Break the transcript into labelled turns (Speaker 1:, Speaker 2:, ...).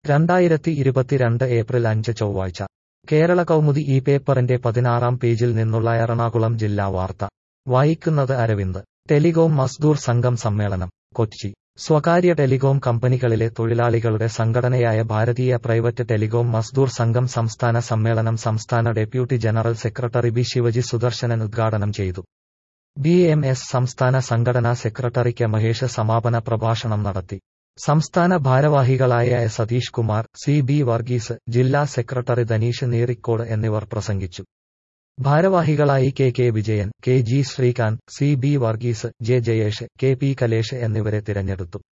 Speaker 1: രണ്ടായിരത്തി ഇരുപത്തിരണ്ട് ഏപ്രിൽ അഞ്ച് ചൊവ്വാഴ്ച കേരള കൗമുദി ഈ പേപ്പറിന്റെ പതിനാറാം പേജിൽ നിന്നുള്ള എറണാകുളം ജില്ലാ വാർത്ത വായിക്കുന്നത് അരവിന്ദ് ടെലികോം മസ്ദൂർ സംഘം സമ്മേളനം കൊച്ചി സ്വകാര്യ ടെലികോം കമ്പനികളിലെ തൊഴിലാളികളുടെ സംഘടനയായ ഭാരതീയ പ്രൈവറ്റ് ടെലികോം മസ്ദൂർ സംഘം സംസ്ഥാന സമ്മേളനം സംസ്ഥാന deputy general secretary B Shivaji Sudarshanan ഉദ്ഘാടനം ചെയ്തു ബി എം എസ് സംസ്ഥാന സംഘടനാ സെക്രട്ടറി കെ മഹേഷ് സമാപന പ്രഭാഷണം നടത്തി സംസ്ഥാന ഭാരവാഹികളായ S Satheesh Kumar C B Varghese ജില്ലാ സെക്രട്ടറി ധനീഷ് നീറിക്കോട് എന്നിവർ പ്രസംഗിച്ചു ഭാരവാഹികളായി K K Vijayan K G Srikanth C B Varghese J Jayesh K P Kalesh എന്നിവരെ തിരഞ്ഞെടുത്തു